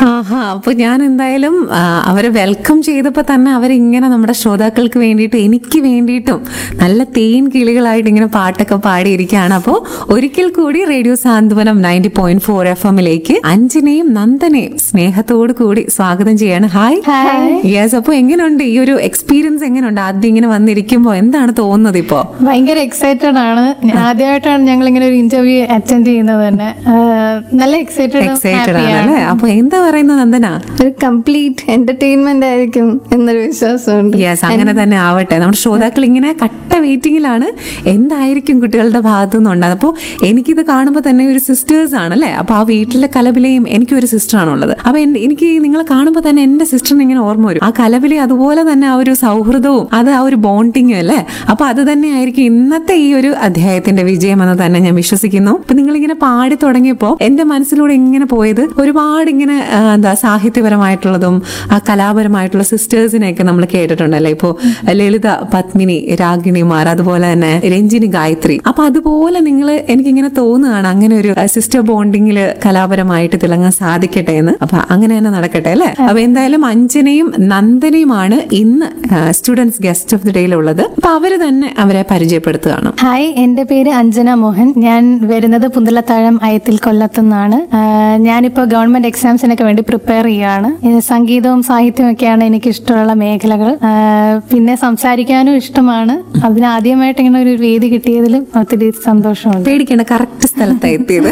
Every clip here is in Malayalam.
ആഹാ അപ്പൊ ഞാൻ എന്തായാലും ആ, അവരെ വെൽക്കം ചെയ്തപ്പോ തന്നെ അവരിങ്ങനെ നമ്മുടെ ശ്രോതാക്കൾക്ക് വേണ്ടിയിട്ട് എനിക്ക് വേണ്ടിയിട്ടും നല്ല തേൻ കിളികളായിട്ട് ഇങ്ങനെ പാട്ടൊക്കെ പാടിയിരിക്കുകയാണ് അപ്പോൾ ഒരിക്കൽ കൂടി radio Santhwanam ninety point four F എമ്മിലേക്ക് അഞ്ജനയും നന്ദനയും സ്നേഹത്തോടു കൂടി സ്വാഗതം ചെയ്യാണ് ഹായ് യെസ് അപ്പൊ എങ്ങനെയുണ്ട് ഈ ഒരു എക്സ്പീരിയൻസ് എങ്ങനെയുണ്ട് ആദ്യം ഇങ്ങനെ വന്നിരിക്കുമ്പോ എന്താണ് തോന്നുന്നത് ഇപ്പോ ഭയങ്കര എക്സൈറ്റഡ് ആണ് ആദ്യമായിട്ടാണ് ഞങ്ങൾ ഇങ്ങനെ ഒരു ഇന്റർവ്യൂ അറ്റൻഡ് ചെയ്യുന്നത് തന്നെ ആഹ് നല്ല എക്സൈറ്റഡ് എക്സൈറ്റഡ് ആണ് അല്ലേ അപ്പൊ എന്താ പറയുന്നത് നന്ദന ഒരു കംപ്ലീറ്റ് എന്റർടൈൻമെന്റ് ആയിരിക്കും എന്നൊരു വിശ്വാസമുണ്ട് യെസ് അങ്ങനെ തന്നെ ആവട്ടെ നമ്മുടെ ശ്രോതാക്കൾ ഇങ്ങനെ കട്ട വെയിറ്റിംഗിലാണ് എന്തായിരിക്കും കുട്ടികളുടെ ഭാഗത്തു നിന്നുണ്ടാകുന്നത് അപ്പോൾ എനിക്കിത് കാണുമ്പോൾ തന്നെ ഒരു സിസ്റ്റേഴ്സ് ആണ് അല്ലേ അപ്പോൾ ആ വീട്ടിലെ കലബിലയും എനിക്കും ഒരു സിസ്റ്റർ ആണുള്ളത് അപ്പോൾ എൻ- എനിക്ക് നിങ്ങളെ കാണുമ്പോൾ തന്നെ എൻ്റെ സിസ്റ്ററിന് ഇങ്ങനെ ഓർമ്മ വരും ആ കലബിലെ അതുപോലെ തന്നെ ആ ഒരു സൗഹൃദവും അത് ആ ഒരു ബോണ്ടിങ്ങും അല്ലേ അപ്പോൾ അത് തന്നെ ആയിരിക്കും ഇന്നത്തെ ഈ ഒരു അധ്യായത്തിന്റെ വിജയം എന്ന് തന്നെ ഞാൻ വിശ്വസിക്കുന്നു അപ്പൊ നിങ്ങളിങ്ങനെ പാടി തുടങ്ങിയപ്പോൾ എൻ്റെ മനസ്സിലൂടെ ഇങ്ങനെ പോയത് ഒരുപാട് ഇങ്ങനെ ആ, എന്താ സാഹിത്യപരമായിട്ടുള്ളതും ആ കലാപരമായിട്ടുള്ള സിസ്റ്റേഴ്സിനെയൊക്കെ നമ്മൾ കേട്ടിട്ടുണ്ടല്ലേ ഇപ്പോ ലളിത പത്മിനി രാഗിണിമാർ അതുപോലെ തന്നെ രഞ്ജിനി ഗായത്രി അപ്പൊ അതുപോലെ നിങ്ങൾ എനിക്കിങ്ങനെ തോന്നുകയാണ് അങ്ങനെ ഒരു സിസ്റ്റർ ബോണ്ടിങ്ങിൽ കലാപരമായിട്ട് തിളങ്ങാൻ സാധിക്കട്ടെ എന്ന് അപ്പൊ അങ്ങനെ തന്നെ നടക്കട്ടെ അല്ലെ അപ്പൊ എന്തായാലും അഞ്ജനയും നന്ദനയുമാണ് ഇന്ന് സ്റ്റുഡൻസ് ഗസ്റ്റ് ഓഫ് ദി ഡേയിലുള്ളത് അപ്പൊ അവര് തന്നെ അവരെ പരിചയപ്പെടുത്തുകയാണ് ഹായ് എന്റെ പേര് അഞ്ജന മോഹൻ ഞാൻ വരുന്നത് പുന്തലത്താഴം അയത്തിൽ കൊല്ലത്തുനിന്നാണ് ആഹ് ഞാനിപ്പോൾ ഗവൺമെന്റ് എക്സാംസിനൊക്കെ വേണ്ടി പ്രിപ്പയർ ചെയ്യുകയാണ് ഇത് സംഗീതവും സാഹിത്യവും ഒക്കെയാണ് എനിക്ക് ഇഷ്ടമുള്ള മേഖലകൾ ആഹ് പിന്നെ സംസാരിക്കാനും ഇഷ്ടമാണ് അതിന് ആദ്യമായിട്ട് ഇങ്ങനെ ഒരു വേദി കിട്ടിയതിലും ഒത്തിരി സന്തോഷമുണ്ട് പേടിക്കേണ്ട കറക്റ്റ് സ്ഥലത്താണ് എത്തിയത്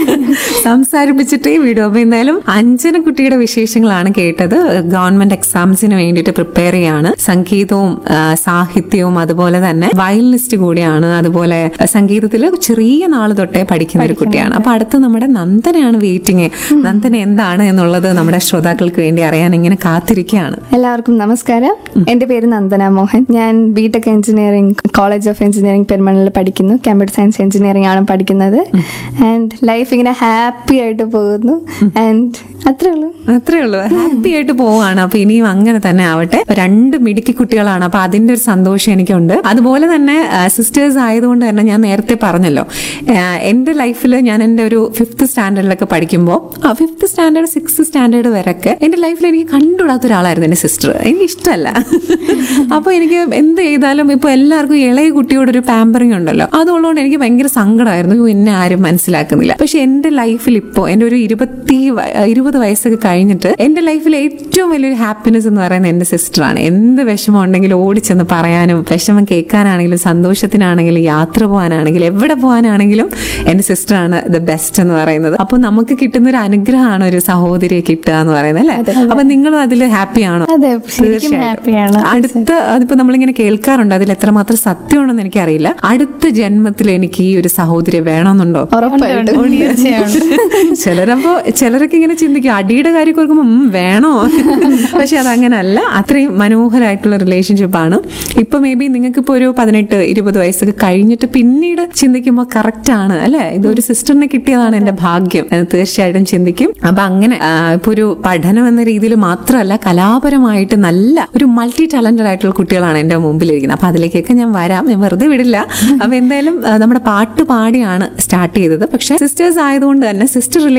സംസാരിപ്പിച്ചിട്ടേ വീഡിയോ അപ്പൊ എന്തായാലും അഞ്ജന കുട്ടിയുടെ വിശേഷങ്ങളാണ് കേട്ടത് ഗവൺമെന്റ് എക്സാംസിന് വേണ്ടിയിട്ട് പ്രിപ്പയർ ചെയ്യാണ് സംഗീതവും ആ, സാഹിത്യവും അതുപോലെ തന്നെ വയലിനിസ്റ്റ് കൂടിയാണ് അതുപോലെ സംഗീതത്തിൽ ചെറിയ നാൾ തൊട്ടേ പഠിക്കുന്ന ഒരു കുട്ടിയാണ് അപ്പൊ അടുത്ത് നമ്മുടെ നന്ദനയാണ് വെയിറ്റിംഗ് നന്ദന എന്താണ് എന്നുള്ളത് നമ്മുടെ ശ്രോതാക്കൾക്ക് വേണ്ടി അറിയാൻ ഇങ്ങനെ കാത്തിരിക്കുകയാണ് എല്ലാവർക്കും നമസ്കാരം എന്റെ പേര് നന്ദന മോഹൻ ഞാൻ B Tech engineering college of engineering പെരുമണിൽ പഠിക്കുന്നു കമ്പ്യൂട്ടർ സയൻസ് എഞ്ചിനീയറിംഗ് ആണ് പഠിക്കുന്നത് ആൻഡ് ലൈഫ് ഇങ്ങനെ ഹാപ്പി ആയിട്ട് പോകുന്നു ആൻഡ് അത്രേ ഉള്ളൂ അത്രേ ഉള്ളൂ ഹാപ്പി ആയിട്ട് പോവാണ് അപ്പൊ ഇനിയും അങ്ങനെ തന്നെ ആവട്ടെ അപ്പൊ രണ്ട് മിടുക്കി കുട്ടികളാണ് അപ്പൊ അതിന്റെ ഒരു സന്തോഷം എനിക്കുണ്ട് അതുപോലെ തന്നെ സിസ്റ്റേഴ്സ് ആയതുകൊണ്ട് തന്നെ ഞാൻ നേരത്തെ പറഞ്ഞല്ലോ ആ, എന്റെ ലൈഫിൽ ഞാൻ എന്റെ ഒരു ഫിഫ്ത്ത് സ്റ്റാൻഡേർഡിലൊക്കെ പഠിക്കുമ്പോൾ ആ ഫിഫ്ത്ത് സ്റ്റാൻഡേർഡ് സിക്സ് സ്റ്റാൻഡേർഡ് വരെയൊക്കെ എന്റെ ലൈഫിൽ എനിക്ക് കണ്ടുകൂടാത്ത ഒരാളായിരുന്നു എന്റെ സിസ്റ്റർ എനിക്ക് ഇഷ്ടമല്ല അപ്പൊ എനിക്ക് എന്ത് ചെയ്താലും ഇപ്പൊ എല്ലാവർക്കും ഇളയ കുട്ടിയോട് ഒരു പാമ്പറിങ് ഉണ്ടല്ലോ അതുള്ളതുകൊണ്ട് എനിക്ക് ഭയങ്കര സങ്കടമായിരുന്നു "അയ്യോ, എന്നെ ആരും മനസ്സിലാക്കുന്നില്ല പക്ഷെ എന്റെ ലൈഫിൽ ഇപ്പോൾ എന്റെ ഒരു ഇരുപത്തി വ- ഇരുപത് വയസ്സൊക്കെ കഴിഞ്ഞിട്ട് എന്റെ ലൈഫിൽ ഏറ്റവും വലിയൊരു ഹാപ്പിനെസ് എന്ന് പറയുന്നത് എന്റെ സിസ്റ്ററാണ് എന്ത് വിഷമം ഉണ്ടെങ്കിലും ഓടിച്ചെന്ന് പറയാനും വിഷമം കേൾക്കാനാണെങ്കിലും സന്തോഷത്തിനാണെങ്കിലും യാത്ര പോകാനാണെങ്കിലും എവിടെ പോകാനാണെങ്കിലും എന്റെ സിസ്റ്ററാണ് ദ ബെസ്റ്റ് എന്ന് പറയുന്നത് അപ്പൊ നമുക്ക് കിട്ടുന്ന ഒരു അനുഗ്രഹമാണ് ഒരു സഹോദരിയെ കിട്ടുക എന്ന് പറയുന്നത് അല്ലേ അപ്പൊ നിങ്ങളും അതിൽ ഹാപ്പിയാണോ അതെ ശരിക്കും ഹാപ്പിയാണ് അടുത്ത അതിപ്പോ നമ്മളിങ്ങനെ കേൾക്കാറുണ്ട് അതിൽ എത്രമാത്രം സത്യമുണ്ടെന്ന് എനിക്കറിയില്ല അടുത്ത ജന്മത്തിൽ എനിക്ക് ഈ ഒരു സഹോദരി വേണമെന്നുണ്ടോ ഉറപ്പായിട്ടും തീർച്ചയായും ചിലരപ്പോ ചിലരൊക്കെ ഇങ്ങനെ ചിന്തിക്കും അടിയുടെ കാര്യം ഓർക്കുമ്പോ "ഉം, വേണോ പക്ഷെ അതങ്ങനല്ല അത്രയും മനോഹരമായിട്ടുള്ള റിലേഷൻഷിപ്പ് ആണ് ഇപ്പൊ മേ ബി നിങ്ങൾക്ക് ഇപ്പൊ ഒരു പതിനെട്ട് ഇരുപത് വയസ്സൊക്കെ കഴിഞ്ഞിട്ട് പിന്നീട് ചിന്തിക്കുമ്പോൾ കറക്റ്റ് ആണ് അല്ലെ ഇതൊരു സിസ്റ്ററിനെ കിട്ടിയതാണ് എന്റെ ഭാഗ്യം എന്ന് തീർച്ചയായിട്ടും ചിന്തിക്കും അപ്പൊ അങ്ങനെ ആ, ഇപ്പൊ ഒരു പഠനം എന്ന രീതിയിൽ മാത്രമല്ല കലാപരമായിട്ട് നല്ല ഒരു മൾട്ടി ടാലന്റഡ് ആയിട്ടുള്ള കുട്ടികളാണ് എന്റെ മുമ്പിലിരിക്കുന്നത് അപ്പൊ അതിലേക്കൊക്കെ ഞാൻ വരാം ഞാൻ വെറുതെ വിടില്ല അപ്പൊ എന്തായാലും ആ, നമ്മുടെ പാട്ട് പാടിയാണ് സ്റ്റാർട്ട് ചെയ്തത് പക്ഷെ സിസ്റ്റേഴ്സ് ആയതുകൊണ്ട് തന്നെ സിസ്റ്റർ